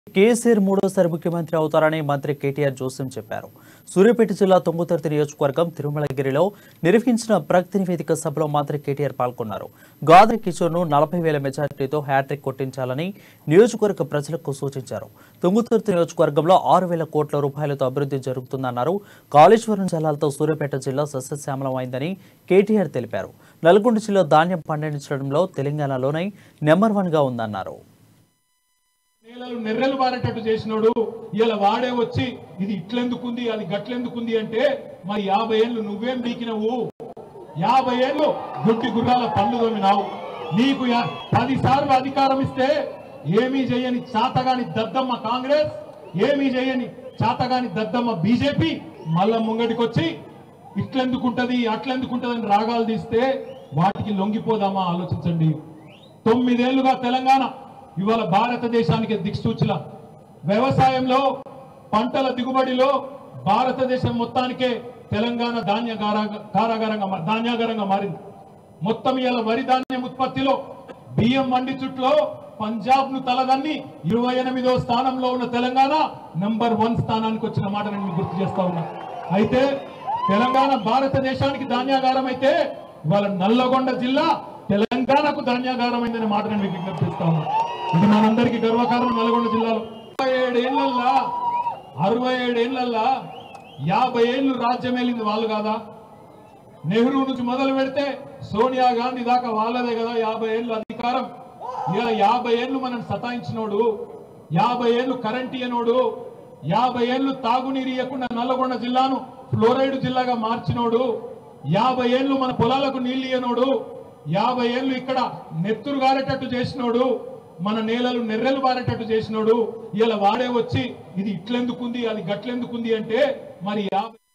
కేసీఆర్ మూడోసారి ముఖ్యమంత్రి అవుతారని మంత్రి కేటీఆర్ జోస్యం చెప్పారు సూర్యాపేట జిల్లా తొమ్మిదిర్తి నియోజకవర్గం తిరుమలగిరిలో నిర్వహించిన ప్రగతి నివేదిక సభలో మంత్రి కేటీఆర్ పాల్గొన్నారు గాదరి కిషోర్ను నలభై వేల మెజార్టీతో హ్యాట్రిక్ కొట్టించాలని నియోజకవర్గ ప్రజలకు సూచించారు తుంగుతుర్తి నియోజకవర్గంలో ఆరు వేల కోట్ల రూపాయలతో అభివృద్ధి జరుగుతుందన్నారు కాళేశ్వరం జలాలతో సూర్యాపేట జిల్లా సస్యశ్యామలమైందని కేటీఆర్ తెలిపారు నల్గొండ జిల్లా ధాన్యం పండించడంలో తెలంగాణలోనే నెంబర్ వన్ గా ఉందన్నారు నేలలు నెర్రెలు బారేటట్టు చేసినోడు ఇలా వాడే వచ్చి ఇది ఇట్లెందుకుంది అది గట్లెందుకుంది అంటే మరి యాభై ఏళ్ళు నువ్వేం బీకినవు యాభై ఏళ్ళు గుడ్డి గుర్రాల పళ్ళు తోమినావు నీకు యా- పది సార్లు అధికారం ఇస్తే ఏమీ చేయని చాతగాని దద్దమ్మ కాంగ్రెస్ ఏమీ చేయని చాతగాని దద్దమ్మ బీజేపీ మళ్ళా ముంగడికొచ్చి ఇట్లెందుకుంటది అట్లెందుకుంటది అని రాగాలు తీస్తే వాటికి లొంగిపోదామా ఆలోచించండి తొమ్మిదేళ్లుగా తెలంగాణ ఇవాళ భారతదేశానికి దిక్సూచుల వ్యవసాయంలో పంటల దిగుబడిలో భారతదేశం మొత్తానికే తెలంగాణ ధాన్య కారాగ- కారాగారంగా మా- ధాన్యాగారంగా మారింది మొత్తం ఇలా వరి ధాన్యం ఉత్పత్తిలో బియ్యం మండి చుట్లో పంజాబ్ ను తలదన్ని ఇరవై ఎనిమిదో స్థానంలో ఉన్న తెలంగాణ నంబర్ వన్ స్థానానికి వచ్చిన మాట నేను మీకు గుర్తు చేస్తా ఉన్నా అయితే తెలంగాణ భారతదేశానికి ధాన్యాగారం అయితే ఇవాళ నల్లగొండ జిల్లా తెలంగాణకు ధాన్యాగారమైందనే మాట నేను మీకు విజ్ఞప్తి చేస్తా ఉన్నా ఇది మనందరికీ గర్వకారణం నల్గొండ జిల్లాలో అరవై ఏడేళ్లల్లా అరవై ఏడేళ్లల్లా యాభై ఏళ్ళు రాజ్యం వెళ్ళింది వాళ్ళు కాదా నెహ్రూ నుంచి మొదలు పెడితే సోనియా గాంధీ దాకా వాళ్ళదే కదా యాభై ఏళ్ళు అధికారం ఇలా యాభై ఏళ్ళు మనం సతాయించినోడు యాభై ఏళ్ళు కరెంట్ ఇయ్యనోడు యాభై ఏళ్ళు తాగునీరు ఇవ్వకుండా నల్లగొండ జిల్లాను ఫ్లోరైడ్ జిల్లాగా మార్చినోడు యాభై ఏళ్ళు మన పొలాలకు నీళ్లు ఇయ్యనోడు యాభై ఏళ్ళు ఇక్కడ నెత్తురు గారేటట్టు చేసినోడు మన నేలలు నెర్రెలు బారేటట్టు చేసినోడు ఇలా వాడే వచ్చి ఇది ఇట్లెందుకుంది అది గట్లెందుకుంది అంటే మరి యాభై